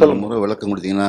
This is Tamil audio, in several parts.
ஒரு முறை விளக்கம் கொடுத்தீங்கன்னா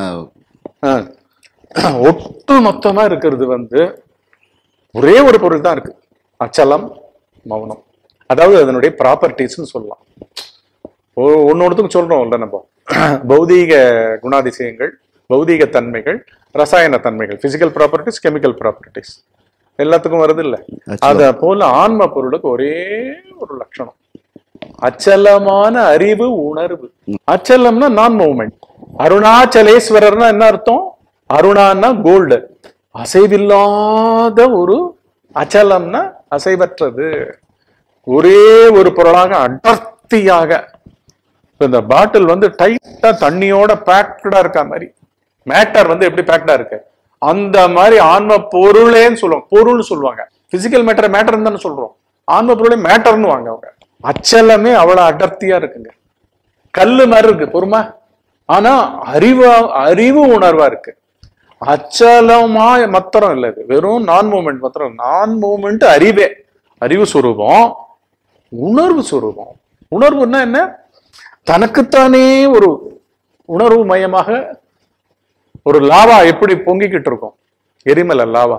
ஒட்டு மொத்தமா இருக்கிறது வந்து ஒரே ஒரு பொருள் தான் இருக்கு அச்சலம் மௌனம் அதாவது அதனுடைய ப்ராப்பர்ட்டிஸ்னு சொல்லலாம் ஒன்னொருத்துக்கும் சொல்றோம்ல நம்ம பௌதீக குணாதிசயங்கள் பௌதீக தன்மைகள் ரசாயன தன்மைகள் பிசிக்கல் ப்ராப்பர்ட்டிஸ் கெமிக்கல் ப்ராப்பர்ட்டிஸ் எல்லாத்துக்கும் வருது இல்ல அத போல ஆன்ம பொருளுக்கு ஒரே ஒரு லட்சணம் அச்சலமான அறிவு உணர்வு அச்சலம்னா நான் மூவ்மெண்ட் அருணாச்சலேஸ்வரர்னா என்ன அர்த்தம் அருணான்னா கோல்டு அசைவில்லாத ஒரு அச்சலம்னா அசைவற்றது ஒரே ஒரு பொருளாக அடர்த்தியாக இப்ப இந்த பாட்டில் வந்து டைட்டா தண்ணியோட பேக்டா இருக்க மாதிரி மேட்டர் வந்து எப்படி பேக்டா இருக்கு அந்த மாதிரி ஆன்ம பொருளேன்னு சொல்லுவாங்க பொருள்னு சொல்லுவாங்க பிசிக்கல் மேட்டர் மேட்டர் தானே சொல்றோம் ஆன்ம பொருளே மேட்டர்னு வாங்க அவங்க அச்சலமே அவ்வளவு அடர்த்தியா இருக்குங்க கல்லு மாதிரி இருக்கு பொறுமா ஆனா அறிவா அறிவு உணர்வா இருக்கு அச்சலமா மாத்திரம் இல்ல இது வெறும் நான் மூமெண்ட் மாத்திரம் நான் மூமெண்ட் அறிவே அறிவு சுரூபம் உணர்வு சுரூபம் உணர்வுன்னா என்ன தனக்குத்தானே ஒரு உணர்வு மயமாக ஒரு லாவா எப்படி பொங்கிக்கிட்டு இருக்கும் எரிமலை லாவா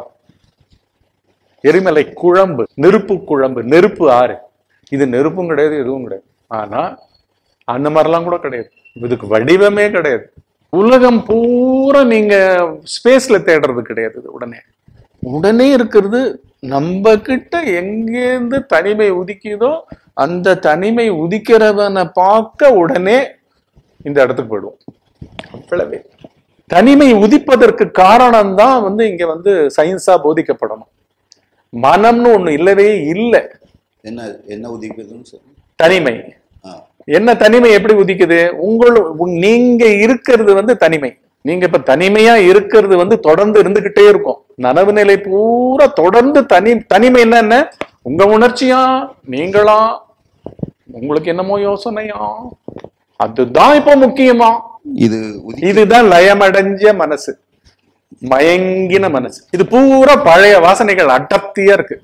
எரிமலை குழம்பு நெருப்பு குழம்பு நெருப்பு ஆறு இது நெருப்பும் கிடையாது எதுவும் கிடையாது ஆனா அந்த மாதிரிலாம் கூட கிடையாது இதுக்கு வடிவமே கிடையாது உலகம் பூரா நீங்க ஸ்பேஸ்ல தேடுறது கிடையாது இது உடனே உடனே இருக்கிறது நம்ம கிட்ட எங்கேருந்து தனிமை உதிக்குதோ அந்த தனிமை உதிக்கிறவனை பார்க்க உடனே இந்த இடத்துக்கு போயிடுவோம் அவ்வளவே தனிமை உதிப்பதற்கு காரணம் தான் வந்து இங்க வந்து சயின்ஸா போதிக்கப்படணும் மனம்னு ஒண்ணு இல்லவே இல்லை என்ன என்ன உதிக்குதுன்னு சொல்லு தனிமை ஆ என்ன தனிமை எப்படி உதிக்குது உங்கள் உங்- நீங்க இருக்கிறது வந்து தனிமை நீங்க இப்ப தனிமையா இருக்கிறது வந்து தொடர்ந்து இருந்துகிட்டே இருக்கும் நனவு நிலை பூரா தொடர்ந்து தனி தனிமை என்னென்ன உங்க உணர்ச்சியா நீங்களா உங்களுக்கு என்னமோ யோசனையா அதுதான் இப்போ முக்கியமா இது உதி இதுதான் லயமடைஞ்ச மனசு மயங்கின மனசு இது பூரா பழைய வாசனைகள் அடர்த்தியா இருக்கு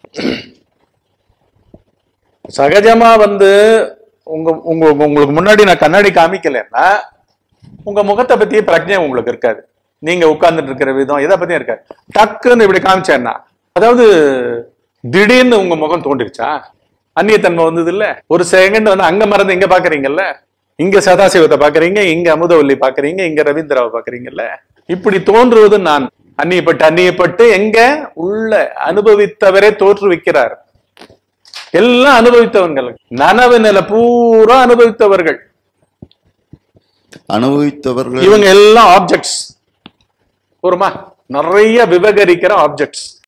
சகஜமா வந்து உங்க உங்க உங்களுக்கு முன்னாடி நான் கண்ணாடி காமிக்கலைன்னா உங்க முகத்தை பத்தியே பிரஜை உங்களுக்கு இருக்காது நீங்க உட்கார்ந்துட்டு இருக்கிற விதம் எதை பத்தியும் இருக்காது டக்குன்னு இப்படி காமிச்சேன்னா அதாவது திடீர்னு உங்க முகம் தோண்டிருச்சா அந்நியத்தன்மை வந்தது இல்ல ஒரு செகண்ட் வந்து அங்க மறந்து இங்க பாக்குறீங்கல்ல இங்க சதாசிவத்தை பாக்குறீங்க இங்க அமுதவல்லி பாக்குறீங்க இங்க ரவீந்திராவை பாக்குறீங்கல்ல இப்படி தோன்றுவது நான் அந்நியப்பட்டு அந்நியப்பட்டு எங்க உள்ள அனுபவித்தவரே தோற்றுவிக்கிறார் எல்லாம் அனுபவித்தவர்கள் நனவு நிலை பூரா அனுபவித்தவர்கள் அனுபவித்தவர்கள் இவங்க எல்லாம் ஆப்ஜெக்ட்ஸ் ஒருமா நிறைய விவகரிக்கிற ஆப்ஜெக்ட்ஸ்